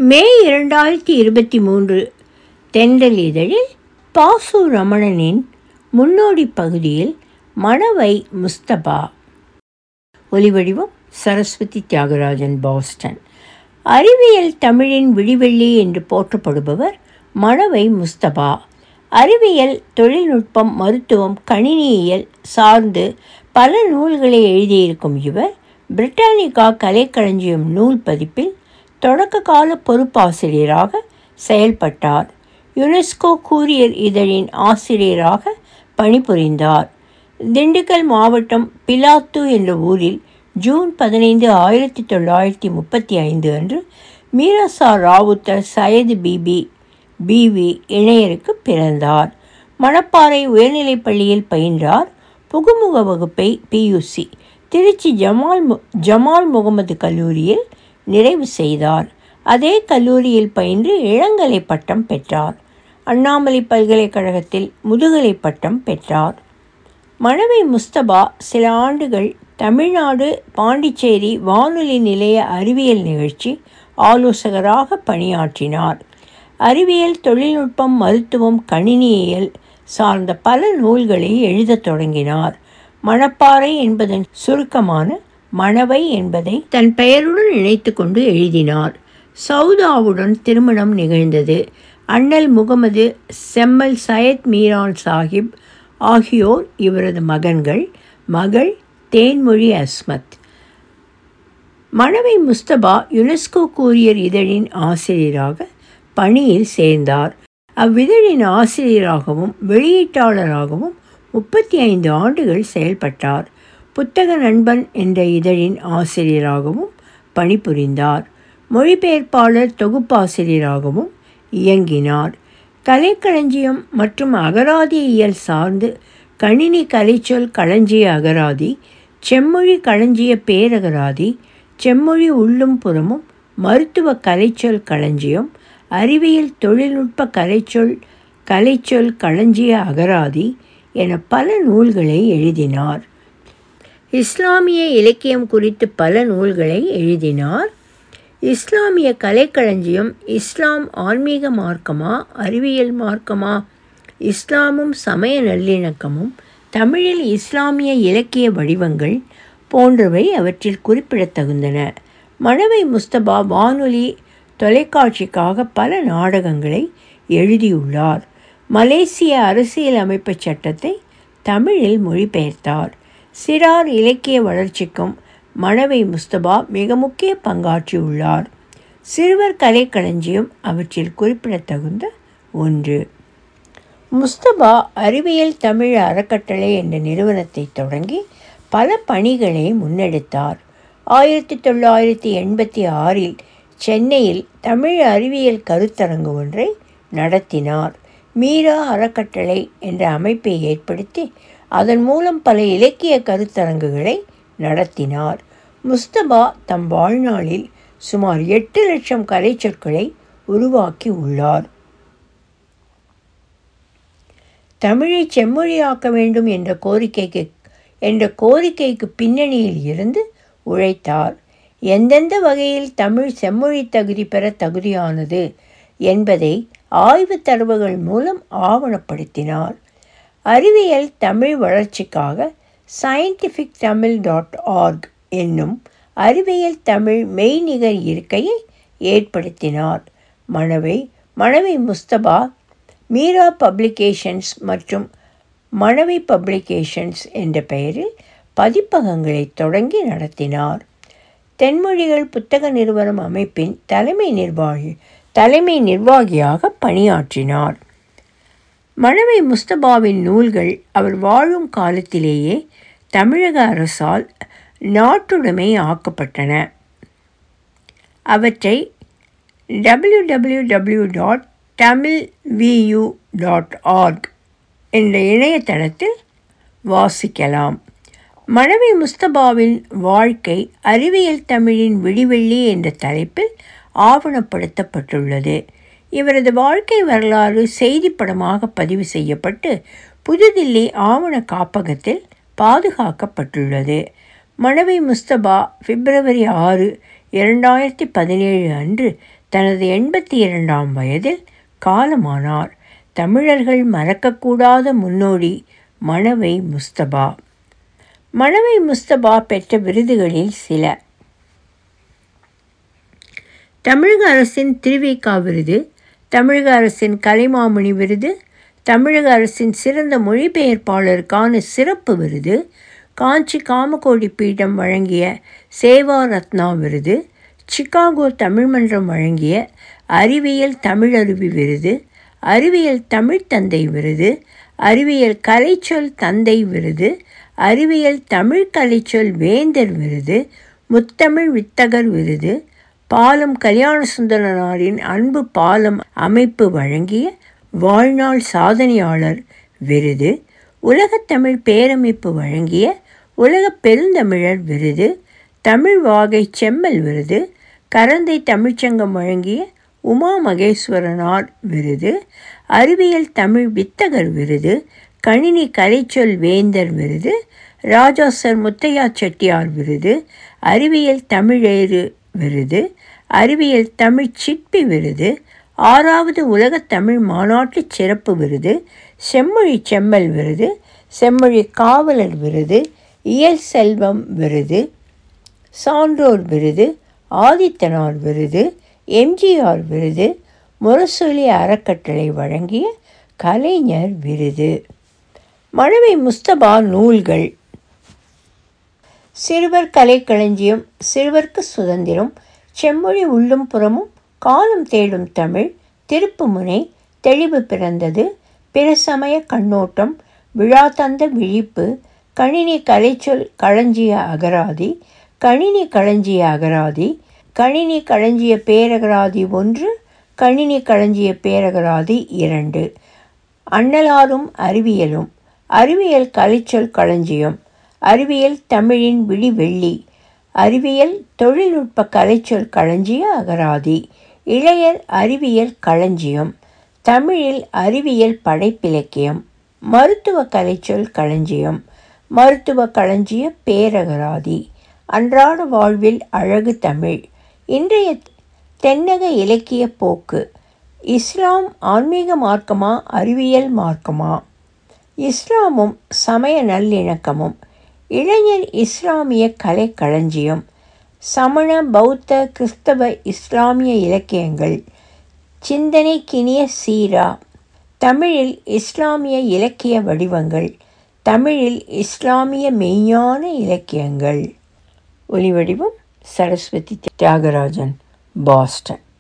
மே இரண்டாயிரத்தி இருபத்தி மூன்று தென்றல் இதழில் பாசு ரமணனின் முன்னோடி பகுதியில் மணவை முஸ்தபா ஒலிவடிவம் சரஸ்வதி தியாகராஜன் பாஸ்டன் அறிவியல் தமிழின் விடிவெள்ளி என்று போற்றப்படுபவர் மணவை முஸ்தபா அறிவியல் தொழில்நுட்பம் மருத்துவம் கணினியியல் சார்ந்து பல நூல்களை எழுதியிருக்கும் இவர் பிரிட்டானிகா கலைக்களஞ்சியம் நூல் பதிப்பில் தொடக்க கால பொறுப்பாசிரியராக செயல்பட்டார் யுனெஸ்கோ கூரியர் இதழின் ஆசிரியராக பணிபுரிந்தார் திண்டுக்கல் மாவட்டம் பிலாத்து என்ற ஊரில் ஜூன் பதினைந்து ஆயிரத்தி தொள்ளாயிரத்தி முப்பத்தி ஐந்து அன்று மீரசா ராவுத்தர் சையது பிபி பிவி இணையருக்கு பிறந்தார் மணப்பாறை உயர்நிலைப் பள்ளியில் பயின்றார் புகுமுக வகுப்பை பியூசி திருச்சி ஜமால் மு ஜமால் முகமது கல்லூரியில் நிறைவு செய்தார் அதே கல்லூரியில் பயின்று இளங்கலை பட்டம் பெற்றார் அண்ணாமலை பல்கலைக்கழகத்தில் முதுகலை பட்டம் பெற்றார் மணவை முஸ்தபா சில ஆண்டுகள் தமிழ்நாடு பாண்டிச்சேரி வானொலி நிலைய அறிவியல் நிகழ்ச்சி ஆலோசகராக பணியாற்றினார் அறிவியல் தொழில்நுட்பம் மருத்துவம் கணினியியல் சார்ந்த பல நூல்களை எழுதத் தொடங்கினார் மணப்பாறை என்பதன் சுருக்கமான மணவை என்பதை தன் பெயருடன் இணைத்து கொண்டு எழுதினார் சவுதாவுடன் திருமணம் நிகழ்ந்தது அண்ணல் முகமது செம்மல் சையத் மீரான் சாஹிப் ஆகியோர் இவரது மகன்கள் மகள் தேன்மொழி அஸ்மத் மணவை முஸ்தபா யுனெஸ்கோ கூரியர் இதழின் ஆசிரியராக பணியில் சேர்ந்தார் அவ்விதழின் ஆசிரியராகவும் வெளியீட்டாளராகவும் முப்பத்தி ஐந்து ஆண்டுகள் செயல்பட்டார் புத்தக நண்பன் என்ற இதழின் ஆசிரியராகவும் பணிபுரிந்தார் மொழிபெயர்ப்பாளர் தொகுப்பாசிரியராகவும் இயங்கினார் கலைக்களஞ்சியம் மற்றும் அகராதியியல் சார்ந்து கணினி கலைச்சொல் களஞ்சிய அகராதி செம்மொழி களஞ்சிய பேரகராதி செம்மொழி உள்ளும் புறமும் மருத்துவ கலைச்சொல் களஞ்சியம் அறிவியல் தொழில்நுட்ப கலைச்சொல் கலைச்சொல் களஞ்சிய அகராதி என பல நூல்களை எழுதினார் இஸ்லாமிய இலக்கியம் குறித்து பல நூல்களை எழுதினார் இஸ்லாமிய கலைக்களஞ்சியம் இஸ்லாம் ஆன்மீக மார்க்கமா அறிவியல் மார்க்கமா இஸ்லாமும் சமய நல்லிணக்கமும் தமிழில் இஸ்லாமிய இலக்கிய வடிவங்கள் போன்றவை அவற்றில் குறிப்பிடத்தகுந்தன மணவை முஸ்தபா வானொலி தொலைக்காட்சிக்காக பல நாடகங்களை எழுதியுள்ளார் மலேசிய அரசியல் அமைப்பு சட்டத்தை தமிழில் மொழிபெயர்த்தார் சிறார் இலக்கிய வளர்ச்சிக்கும் மணவை முஸ்தபா மிக முக்கிய பங்காற்றியுள்ளார் சிறுவர் கலைக்களஞ்சியம் அவற்றில் குறிப்பிடத்தகுந்த ஒன்று முஸ்தபா அறிவியல் தமிழ் அறக்கட்டளை என்ற நிறுவனத்தை தொடங்கி பல பணிகளை முன்னெடுத்தார் ஆயிரத்தி தொள்ளாயிரத்தி எண்பத்தி ஆறில் சென்னையில் தமிழ் அறிவியல் கருத்தரங்கு ஒன்றை நடத்தினார் மீரா அறக்கட்டளை என்ற அமைப்பை ஏற்படுத்தி அதன் மூலம் பல இலக்கிய கருத்தரங்குகளை நடத்தினார் முஸ்தபா தம் வாழ்நாளில் சுமார் எட்டு லட்சம் கலை சொற்களை உருவாக்கி உள்ளார் தமிழை செம்மொழியாக்க வேண்டும் என்ற கோரிக்கைக்கு என்ற கோரிக்கைக்கு பின்னணியில் இருந்து உழைத்தார் எந்தெந்த வகையில் தமிழ் செம்மொழி தகுதி பெற தகுதியானது என்பதை ஆய்வு தரவுகள் மூலம் ஆவணப்படுத்தினார் அறிவியல் தமிழ் வளர்ச்சிக்காக சயின்டிஃபிக் தமிழ் டாட் ஆர்க் என்னும் அறிவியல் தமிழ் மெய்நிகர் இருக்கையை ஏற்படுத்தினார் மணவை மணவை முஸ்தபா மீரா பப்ளிகேஷன்ஸ் மற்றும் மணவை பப்ளிகேஷன்ஸ் என்ற பெயரில் பதிப்பகங்களை தொடங்கி நடத்தினார் தென்மொழிகள் புத்தக நிறுவனம் அமைப்பின் தலைமை நிர்வாகி தலைமை நிர்வாகியாக பணியாற்றினார் மணவை முஸ்தபாவின் நூல்கள் அவர் வாழும் காலத்திலேயே தமிழக அரசால் நாட்டுடைமை ஆக்கப்பட்டன அவற்றை W W W dot Tamil view dot org என்ற இணையதளத்தில் வாசிக்கலாம் மணவி முஸ்தபாவின் வாழ்க்கை அறிவியல் தமிழின் விடிவெள்ளி என்ற தலைப்பில் ஆவணப்படுத்தப்பட்டுள்ளது இவரது வாழ்க்கை வரலாறு செய்திப்படமாக பதிவு செய்யப்பட்டு புதுதில்லி ஆவண காப்பகத்தில் பாதுகாக்கப்பட்டுள்ளது மணவி முஸ்தபா பிப்ரவரி ஆறு இரண்டாயிரத்தி பதினேழு அன்று தனது எண்பத்தி இரண்டாம் வயதில் காலமானார் தமிழர்கள் மறக்கக்கூடாத முன்னோடி மணவை முஸ்தபா மணவை முஸ்தபா பெற்ற விருதுகளில் சில தமிழக அரசின் திருவிக்கா விருது தமிழக அரசின் கலைமாமணி விருது தமிழக அரசின் சிறந்த மொழிபெயர்ப்பாளருக்கான சிறப்பு விருது காஞ்சி காமகோடி பீடம் வழங்கிய சேவா ரத்னா விருது சிகாகோ தமிழ் மன்றம் வழங்கிய அறிவியல் தமிழருவி விருது அறிவியல் தமிழ் தந்தை விருது அறிவியல் கலைச்சொல் தந்தை விருது அறிவியல் தமிழ் கலைச்சொல் வேந்தர் விருது முத்தமிழ் வித்தகர் விருது பாலம் கல்யாண சுந்தரனாரின் அன்பு பாலம் அமைப்பு வழங்கிய வாழ்நாள் சாதனையாளர் விருது உலகத்தமிழ் பேரமைப்பு வழங்கிய உலக பெருந்தமிழர் விருது தமிழ் வாகை செம்மல் விருது கரந்தை தமிழ்ச்சங்கம் வழங்கிய உமா மகேஸ்வரனார் விருது அறிவியல் தமிழ் வித்தகர் விருது கணினி கலைச்சொல் வேந்தர் விருது ராஜா சர் முத்தையா செட்டியார் விருது அறிவியல் தமிழேறு விருது அறிவியல் தமிழ் சிற்பி விருது ஆறாவது உலக தமிழ் மாநாட்டு சிறப்பு விருது செம்மொழி செம்மல் விருது செம்மொழி காவலர் விருது இயல் செல்வம் விருது சான்றோர் விருது ஆதித்தனார் விருது எம்ஜிஆர் விருது முரசொலி அறக்கட்டளை வழங்கிய கலைஞர் விருது மழவை முஸ்தபா நூல்கள் சிறுவர் கலைக்களஞ்சியம் சிறுவர்க்கு சுதந்திரம் செம்மொழி உள்ளும் புறமும் காலம் தேடும் தமிழ் திருப்புமுனை தெளிவு பிறந்தது பிற சமய கண்ணோட்டம் விழா தந்த விழிப்பு கணினி கலைச்சொல் களஞ்சிய அகராதி கணினி களஞ்சிய அகராதி கணினி களஞ்சிய பேரகராதி ஒன்று கணினி களஞ்சிய பேரகராதி இரண்டு அண்ணலாரும் அறிவியலும் அறிவியல் கலைச்சொல் களஞ்சியம் அறிவியல் தமிழின் விழிவெள்ளி அறிவியல் தொழில்நுட்ப கலைச்சொல் களஞ்சிய அகராதி இளையர் அறிவியல் களஞ்சியம் தமிழில் அறிவியல் படைப்பிலக்கியம் மருத்துவ கலைச்சொல் களஞ்சியம் மருத்துவ களஞ்சிய பேரகராதி அன்றாட வாழ்வில் அழகு தமிழ் இன்றைய தென்னக இலக்கிய போக்கு இஸ்லாம் ஆன்மீக மார்க்கமா அறிவியல் மார்க்கமா இஸ்லாமும் சமய நல்லிணக்கமும் இளைஞர் இஸ்லாமிய கலை களஞ்சியம் சமண பௌத்த கிறிஸ்தவ இஸ்லாமிய இலக்கியங்கள் சிந்தனை கினிய சீரா தமிழில் இஸ்லாமிய இலக்கிய வடிவங்கள் தமிழில் இஸ்லாமிய மெய்ஞான இலக்கியங்கள் ஒலிவடிவம் சரஸ்வதி தியாகராஜன் பாஸ்டன்